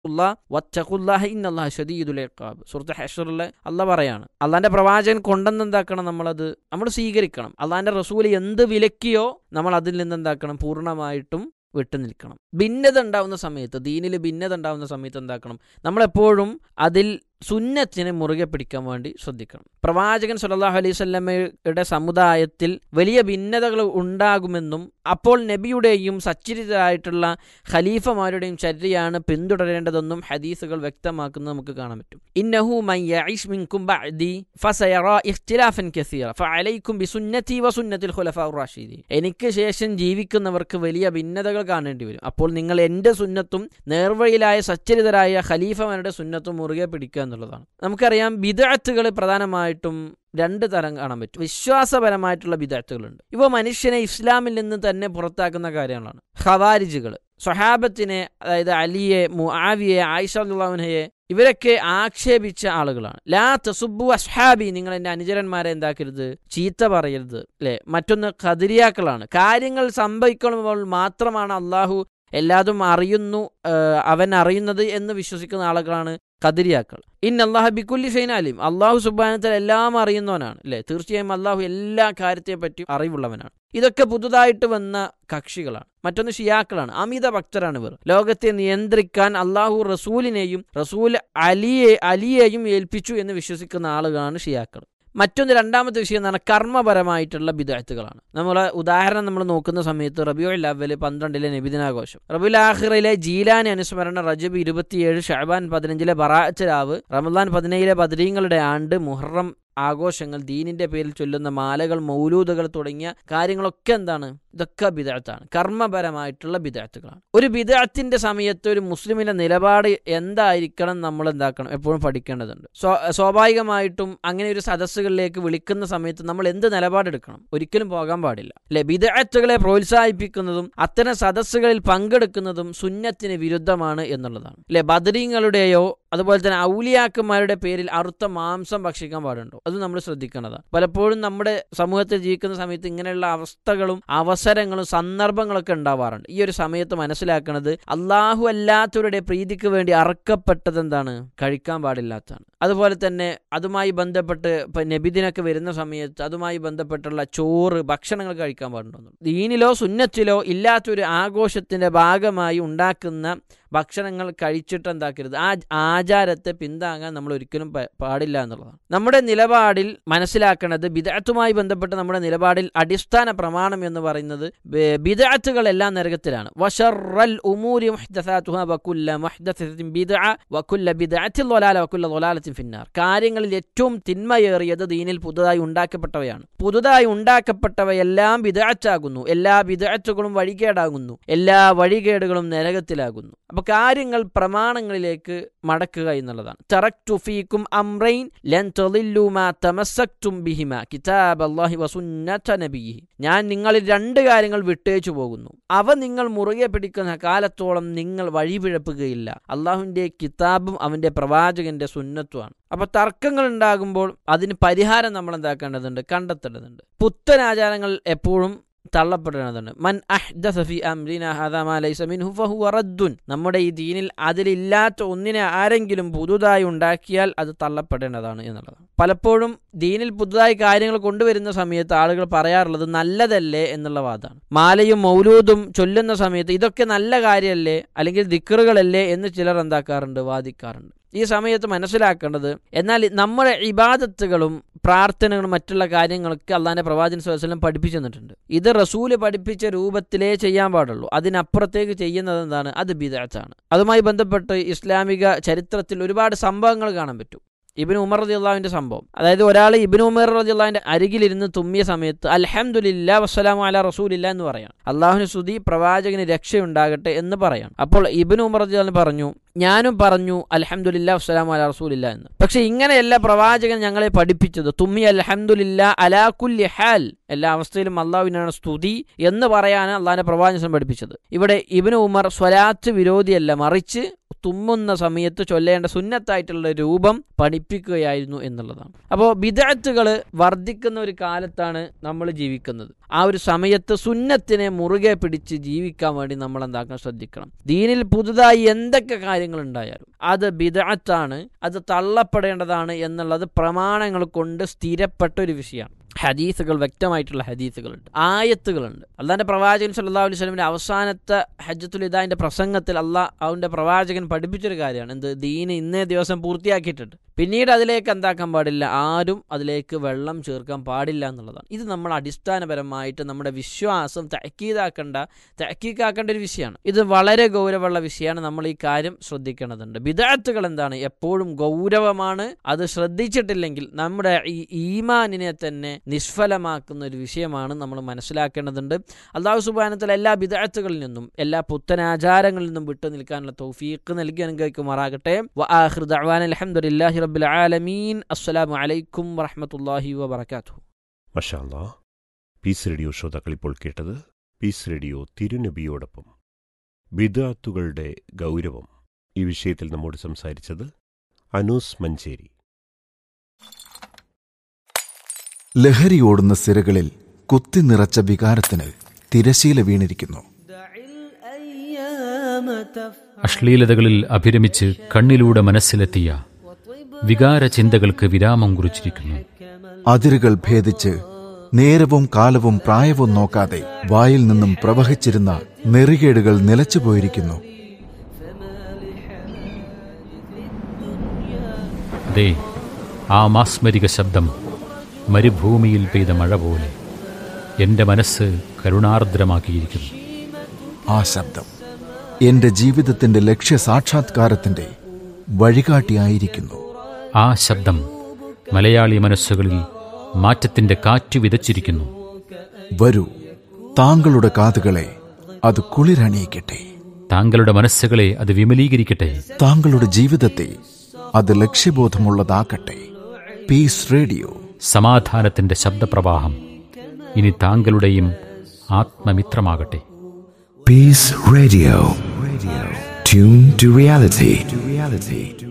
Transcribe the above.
സുഹൃത്ത് ഹഷറിലെ അല്ല പറയാണ് അള്ളാന്റെ പ്രവാചകൻ കൊണ്ടെന്ന് എന്താക്കണം നമ്മളത് നമ്മൾ സ്വീകരിക്കണം അള്ളാന്റെ റസൂൽ എന്ത് വിലക്കിയോ നമ്മൾ അതിൽ നിന്ന് എന്താക്കണം പൂർണ്ണമായിട്ടും വിട്ടു നിൽക്കണം ഭിന്നത ഉണ്ടാവുന്ന സമയത്ത് ദീനിൽ ഭിന്നത ഉണ്ടാവുന്ന സമയത്ത് എന്താക്കണം നമ്മളെപ്പോഴും അതിൽ സുന്നത്തിനെ മുറുകെ പിടിക്കാൻ വേണ്ടി ശ്രദ്ധിക്കണം പ്രവാചകൻ സല്ലല്ലാഹു അലൈഹി സ്വല്ലമയുടെ സമുദായത്തിൽ വലിയ ഭിന്നതകൾ ഉണ്ടാകുമെന്നും അപ്പോൾ നബിയുടെയും സച്ചരിതരായിട്ടുള്ള ഖലീഫമാരുടെയും ചര്യയാണ് പിന്തുടരേണ്ടതെന്നും ഹദീസുകൾ വ്യക്തമാക്കുന്നത് നമുക്ക് കാണാൻ പറ്റും ഇന്നഹു മൻ യഈഷ് മിൻകും ബഅദി ഫസയറ ഇഖ്തിലാഫൻ കസീറ ഫഅലൈക്കും ബിസുന്നതി വസുന്നതിൽ ഖുലഫാഉർ റാഷിദീൻ എനിക്ക് ശേഷം ജീവിക്കുന്നവർക്ക് വലിയ ഭിന്നതകൾ കാണേണ്ടി വരും അപ്പോൾ നിങ്ങൾ എൻ്റെ സുന്നത്തും നേർവഴിയിലായ സച്ചരിതരായ ഖലീഫമാരുടെ സുന്നത്തും മുറുകെ പിടിക്കുക എന്നുള്ളതാണ് നമുക്കറിയാം ബിദഅത്തുകൾ പ്രധാനമായിട്ടും രണ്ട് തരം കാണാൻ പറ്റും വിശ്വാസപരമായിട്ടുള്ള ബിദഅത്തുകളുണ്ട് ഇവ മനുഷ്യനെ ഇസ്ലാമിൽ നിന്ന് തന്നെ പുറത്താക്കുന്ന കാര്യങ്ങളാണ് ഖവാരിജുകൾ സ്വഹാബത്തിനെ അതായത് അലിയെ മുആവിയെ ആയിഷ അള്ളാഹുനയെ ഇവരൊക്കെ ആക്ഷേപിച്ച ആളുകളാണ് ലാ തസുബു അസ്ഹാബി നിങ്ങൾ എൻ്റെ അനുചരന്മാരെ എന്താക്കരുത് ചീത്ത പറയരുത് അല്ലേ മറ്റൊന്ന് ഖദിരിയാക്കളാണ് കാര്യങ്ങൾ സംഭവിക്കുമ്പോൾ മാത്രമാണ് അള്ളാഹു എല്ലാതും അറിയുന്നു അവൻ അറിയുന്നത് എന്ന് വിശ്വസിക്കുന്ന ആളുകളാണ് ഖദിരിയാക്കൾ ഇൻ അള്ളാഹു ബിക്കുല്ലി ഷൈനാലിം അള്ളാഹു സുബാനത്തിൽ എല്ലാം അറിയുന്നവനാണ് അല്ലേ തീർച്ചയായും അള്ളാഹു എല്ലാ കാര്യത്തെ പറ്റി അറിവുള്ളവനാണ് ഇതൊക്കെ പുതുതായിട്ട് വന്ന കക്ഷികളാണ് മറ്റൊന്ന് ഷിയാക്കളാണ് അമിത ഭക്തരാണ് ഇവർ ലോകത്തെ നിയന്ത്രിക്കാൻ അള്ളാഹു റസൂലിനെയും റസൂൽ അലിയെ അലിയെയും ഏൽപ്പിച്ചു എന്ന് വിശ്വസിക്കുന്ന ആളുകളാണ് ഷിയാക്കൾ മറ്റൊന്ന് രണ്ടാമത്തെ വിഷയം എന്ന് പറഞ്ഞാൽ കർമ്മപരമായിട്ടുള്ള ബിദായത്തുകളാണ് നമ്മൾ ഉദാഹരണം നമ്മൾ നോക്കുന്ന സമയത്ത് റബിയുൽ അവല് പന്ത്രണ്ടിലെ നബിദിനാഘോഷം റബിയുൽ ആഹിറിലെ ജീലാനി അനുസ്മരണ റജബ് ഇരുപത്തിയേഴ് ഷഹബാൻ പതിനഞ്ചിലെ ബറാച്ച രാവ് റമദാൻ പതിനേഴിലെ ബദരീങ്ങളുടെ ആണ്ട് മുഹറം ആഘോഷങ്ങൾ ദീനിന്റെ പേരിൽ ചൊല്ലുന്ന മാലകൾ മൗലൂദുകൾ തുടങ്ങിയ കാര്യങ്ങളൊക്കെ എന്താണ് ഇതൊക്കെ ബിദാത്താണ് കർമ്മപരമായിട്ടുള്ള ബിദാത്തുകളാണ് ഒരു ബിദാത്തിന്റെ സമയത്ത് ഒരു മുസ്ലിമിന്റെ നിലപാട് എന്തായിരിക്കണം നമ്മൾ എന്താക്കണം എപ്പോഴും പഠിക്കേണ്ടതുണ്ട് സ്വാഭാവികമായിട്ടും അങ്ങനെ ഒരു സദസ്സുകളിലേക്ക് വിളിക്കുന്ന സമയത്ത് നമ്മൾ എന്ത് നിലപാടെടുക്കണം ഒരിക്കലും പോകാൻ പാടില്ല അല്ലെ ബിദാത്തുകളെ പ്രോത്സാഹിപ്പിക്കുന്നതും അത്തരം സദസ്സുകളിൽ പങ്കെടുക്കുന്നതും സുന്നത്തിന് വിരുദ്ധമാണ് എന്നുള്ളതാണ് അല്ലെ ബദരീങ്ങളുടെയോ അതുപോലെ തന്നെ ഔലിയാക്കന്മാരുടെ പേരിൽ അറുത്ത മാംസം ഭക്ഷിക്കാൻ പാടുണ്ടോ അത് നമ്മൾ ശ്രദ്ധിക്കേണ്ടതാണ് പലപ്പോഴും നമ്മുടെ സമൂഹത്തിൽ ജീവിക്കുന്ന സമയത്ത് ഇങ്ങനെയുള്ള അവസ്ഥകളും അവസരങ്ങളും സന്ദർഭങ്ങളൊക്കെ ഉണ്ടാവാറുണ്ട് ഈ ഒരു സമയത്ത് മനസ്സിലാക്കുന്നത് അള്ളാഹു അല്ലാത്തവരുടെ പ്രീതിക്ക് വേണ്ടി അറക്കപ്പെട്ടത് എന്താണ് കഴിക്കാൻ പാടില്ലാത്തതാണ് അതുപോലെ തന്നെ അതുമായി ബന്ധപ്പെട്ട് ഇപ്പം നബിദിനൊക്കെ വരുന്ന സമയത്ത് അതുമായി ബന്ധപ്പെട്ടുള്ള ചോറ് ഭക്ഷണങ്ങൾ കഴിക്കാൻ പാടുണ്ടോ ദീനിലോ സുന്നത്തിലോ ഇല്ലാത്തൊരു ആഘോഷത്തിന്റെ ഭാഗമായി ഉണ്ടാക്കുന്ന ഭക്ഷണങ്ങൾ കഴിച്ചിട്ട് എന്താക്കരുത് ആ ആചാരത്തെ പിന്താങ്ങാൻ നമ്മൾ ഒരിക്കലും പാടില്ല എന്നുള്ളതാണ് നമ്മുടെ നിലപാടിൽ മനസ്സിലാക്കേണ്ടത് ബിദഅത്തുമായി ബന്ധപ്പെട്ട് നമ്മുടെ നിലപാടിൽ അടിസ്ഥാന പ്രമാണം എന്ന് പറയുന്നത് ബിദഅത്തുകൾ എല്ലാം നരകത്തിലാണ് വഷറൽ ഉമൂരി മുഹ്ദസാതുഹ വകുല്ല മുഹ്ദസത്തിൻ ബിദ്അ വകുല്ല ബിദ്അത്തിൽ ളലാല വകുല്ല ളലാലത്തിൻ ഫിന്നാർ കാര്യങ്ങളിൽ ഏറ്റവും തിന്മയേറിയത് ദീനിൽ പുതുതായി ഉണ്ടാക്കപ്പെട്ടവയാണ് പുതുതായി ഉണ്ടാക്കപ്പെട്ടവയെല്ലാം ബിദഅത്താകുന്നു എല്ലാ ബിദഅത്തുകളും വഴികേടാകുന്നു എല്ലാ വഴികേടുകളും നരകത്തിലാകുന്നു അപ്പൊ കാര്യങ്ങൾ പ്രമാണങ്ങളിലേക്ക് മടക്കുക എന്നുള്ളതാണ് തറക്തു ഫീക്കും അംറൈൻ ലൻ തളില്ലു മാ തമസ്സക്തും ബിഹിമ കിതാബ് അല്ലാഹി വസുന്നത നബിഹി ഞാൻ നിങ്ങളിൽ രണ്ട് കാര്യങ്ങൾ വിട്ടേച്ചു പോകുന്നു അവ നിങ്ങൾ മുറുകെ പിടിക്കുന്ന കാലത്തോളം നിങ്ങൾ വഴിപിഴപ്പുകയില്ല അള്ളാഹുവിന്റെ കിതാബും അവന്റെ പ്രവാചകന്റെ സുന്നത്തുമാണ് അപ്പൊ തർക്കങ്ങൾ ഉണ്ടാകുമ്പോൾ അതിന് പരിഹാരം നമ്മൾ എന്താക്കേണ്ടതുണ്ട് കണ്ടെത്തേണ്ടതുണ്ട് പുത്തൻ ആചാരങ്ങൾ എപ്പോഴും തള്ളപ്പെടേണ്ടതുണ്ട് മൻ അഹ്ദഫി അംരിന ഹദാ ലൈസ മിൻഹു ഫഹുവ റദ്ദുൻ നമ്മുടെ ഈ ദീനിൽ അതിലില്ലാത്ത ഒന്നിനെ ആരെങ്കിലും പുതുതായി ഉണ്ടാക്കിയാൽ അത് തള്ളപ്പെടേണ്ടതാണ് എന്നുള്ളതാണ് പലപ്പോഴും ദീനിൽ പുതുതായി കാര്യങ്ങൾ കൊണ്ടുവരുന്ന സമയത്ത് ആളുകൾ പറയാറുള്ളത് നല്ലതല്ലേ എന്നുള്ള വാദമാണ് മാലയും മൗലൂദും ചൊല്ലുന്ന സമയത്ത് ഇതൊക്കെ നല്ല കാര്യമല്ലേ അല്ലെങ്കിൽ ദിക്കറുകളല്ലേ എന്ന് ചിലർ എന്താക്കാറുണ്ട് വാദിക്കാറുണ്ട് ഈ സമയത്ത് മനസ്സിലാക്കേണ്ടത് എന്നാൽ നമ്മുടെ ഇബാദത്തുകളും പ്രാർത്ഥനകളും മറ്റുള്ള കാര്യങ്ങളൊക്കെ അള്ളാന്റെ പ്രവാചകൻ സ്വലം പഠിപ്പിച്ചു തന്നിട്ടുണ്ട് ഇത് റസൂല് പഠിപ്പിച്ച രൂപത്തിലേ ചെയ്യാൻ പാടുള്ളൂ അതിനപ്പുറത്തേക്ക് ചെയ്യുന്നത് എന്താണ് അത് ബിദാത്താണ് അതുമായി ബന്ധപ്പെട്ട് ഇസ്ലാമിക ചരിത്രത്തിൽ ഒരുപാട് സംഭവങ്ങൾ കാണാൻ പറ്റും ഇബിൻ ഉമർ റതി അള്ളാഹുവിന്റെ സംഭവം അതായത് ഒരാൾ ഇബിൻ ഉമർ റതി അള്ളാഹിന്റെ അരികിലിരുന്ന് തുമ്മിയ സമയത്ത് അൽഹംദുലില്ല വസ്സലാമു അല റസൂലില്ല എന്ന് പറയാം അള്ളാഹുന് സ്തുതി പ്രവാചകന് രക്ഷയുണ്ടാകട്ടെ എന്ന് പറയാം അപ്പോൾ ഇബിൻ ഉമർ റതി അള്ളാഹ് പറഞ്ഞു ഞാനും പറഞ്ഞു അൽഹംദുലില്ല വസ്സലാമു അല റസൂലില്ല എന്ന് പക്ഷെ ഇങ്ങനെയല്ല പ്രവാചകൻ ഞങ്ങളെ പഠിപ്പിച്ചത് തുമ്മി അൽഹംദുലില്ല അലാകുല്ലി ഹാൽ എല്ലാ അവസ്ഥയിലും അള്ളാഹുവിനാണ് സ്തുതി എന്ന് പറയാനാണ് അള്ളാഹിന്റെ പ്രവാചകൻ പഠിപ്പിച്ചത് ഇവിടെ ഇബിന് ഉമർ സ്വലാത്ത് വിരോധിയല്ല മറിച്ച് തുമ്മുന്ന സമയത്ത് ചൊല്ലേണ്ട സുന്നത്തായിട്ടുള്ള രൂപം പഠിപ്പിക്കുകയായിരുന്നു എന്നുള്ളതാണ് അപ്പോൾ ബിദഅത്തുകൾ വർദ്ധിക്കുന്ന ഒരു കാലത്താണ് നമ്മൾ ജീവിക്കുന്നത് ആ ഒരു സമയത്ത് സുന്നത്തിനെ മുറുകെ പിടിച്ച് ജീവിക്കാൻ വേണ്ടി നമ്മൾ എന്താക്കാൻ ശ്രദ്ധിക്കണം ദീനിൽ പുതുതായി എന്തൊക്കെ കാര്യങ്ങൾ ഉണ്ടായാലും അത് ബിദഅത്താണ് അത് തള്ളപ്പെടേണ്ടതാണ് എന്നുള്ളത് പ്രമാണങ്ങൾ കൊണ്ട് സ്ഥിരപ്പെട്ട ഒരു വിഷയമാണ് ഹദീസുകൾ വ്യക്തമായിട്ടുള്ള ഹദീസുകളുണ്ട് ആയത്തുകളുണ്ട് അള്ളാന്റെ പ്രവാചകൻ സല്ലാ അലൈഹി സ്വലമിന്റെ അവസാനത്തെ ഹജ്ജത്തുൽ ഇദാന്റെ പ്രസംഗത്തിൽ അള്ളാഹ് അവന്റെ പ്രവാചകൻ പഠിപ്പിച്ചൊരു കാര്യമാണ് എന്ത് ദീന് ഇന്നേ ദിവസം പൂർത്തിയാക്കിയിട്ടുണ്ട് പിന്നീട് അതിലേക്ക് എന്താക്കാൻ പാടില്ല ആരും അതിലേക്ക് വെള്ളം ചേർക്കാൻ പാടില്ല എന്നുള്ളതാണ് ഇത് നമ്മൾ അടിസ്ഥാനപരമായിട്ട് നമ്മുടെ വിശ്വാസം തക്കീതാക്കേണ്ട തക്കീക്കാക്കേണ്ട ഒരു വിഷയമാണ് ഇത് വളരെ ഗൗരവമുള്ള വിഷയമാണ് നമ്മൾ ഈ കാര്യം ശ്രദ്ധിക്കേണ്ടതുണ്ട് ബിദാത്തുകൾ എന്താണ് എപ്പോഴും ഗൗരവമാണ് അത് ശ്രദ്ധിച്ചിട്ടില്ലെങ്കിൽ നമ്മുടെ ഈ ഈമാനിനെ തന്നെ നിഷ്ഫലമാക്കുന്ന ഒരു വിഷയമാണ് നമ്മൾ മനസ്സിലാക്കേണ്ടതുണ്ട് അള്ളാഹു സുബാനത്തിൽ എല്ലാ ബിദാത്തുകളിൽ നിന്നും എല്ലാ പുത്തനാചാരങ്ങളിൽ നിന്നും വിട്ടു നിൽക്കാനുള്ള തൗഫീഖ് നൽകി അനുഗ്രഹിക്കുമാറാകട്ടെ അലഹമുല്ലാഹി റബ്ബിൽ ആലമീൻ അസ്സലാമു അലൈക്കും വറഹമത്തല്ലാഹി വബർക്കാത്തു മഷാല്ലാ പീസ് റേഡിയോ ശ്രോതാക്കൾ ഇപ്പോൾ കേട്ടത് പീസ് റേഡിയോ തിരുനബിയോടൊപ്പം ബിദാത്തുകളുടെ ഗൗരവം ഈ വിഷയത്തിൽ നമ്മോട് സംസാരിച്ചത് അനൂസ് മഞ്ചേരി ലഹരിയോടുന്ന സിരകളിൽ കുത്തിനിറച്ച വികാരത്തിന് തിരശീല വീണിരിക്കുന്നു അശ്ലീലതകളിൽ അഭിരമിച്ച് കണ്ണിലൂടെ മനസ്സിലെത്തിയ വികാര ചിന്തകൾക്ക് വിരാമം കുറിച്ചിരിക്കുന്നു അതിരുകൾ ഭേദിച്ച് നേരവും കാലവും പ്രായവും നോക്കാതെ വായിൽ നിന്നും പ്രവഹിച്ചിരുന്ന നെറികേടുകൾ നിലച്ചുപോയിരിക്കുന്നു അതെ ആ മാസ്മരിക ശബ്ദം മരുഭൂമിയിൽ പെയ്ത മഴ പോലെ എൻ്റെ മനസ്സ് കരുണാർദ്രമാക്കിയിരിക്കുന്നു ആ ശബ്ദം എന്റെ ജീവിതത്തിന്റെ ലക്ഷ്യ സാക്ഷാത്കാരത്തിന്റെ വഴികാട്ടിയായിരിക്കുന്നു ആ ശബ്ദം മലയാളി മനസ്സുകളിൽ മാറ്റത്തിൻ്റെ കാറ്റ് വിതച്ചിരിക്കുന്നു വരൂ താങ്കളുടെ കാതുകളെ അത് കുളിരണിയിക്കട്ടെ താങ്കളുടെ മനസ്സുകളെ അത് വിമലീകരിക്കട്ടെ താങ്കളുടെ ജീവിതത്തെ അത് ലക്ഷ്യബോധമുള്ളതാക്കട്ടെ പീസ് റേഡിയോ സമാധാനത്തിൻ്റെ ശബ്ദപ്രവാഹം ഇനി താങ്കളുടെയും ആത്മമിത്രമാകട്ടെ Peace Radio. Radio. Tune to reality. To reality.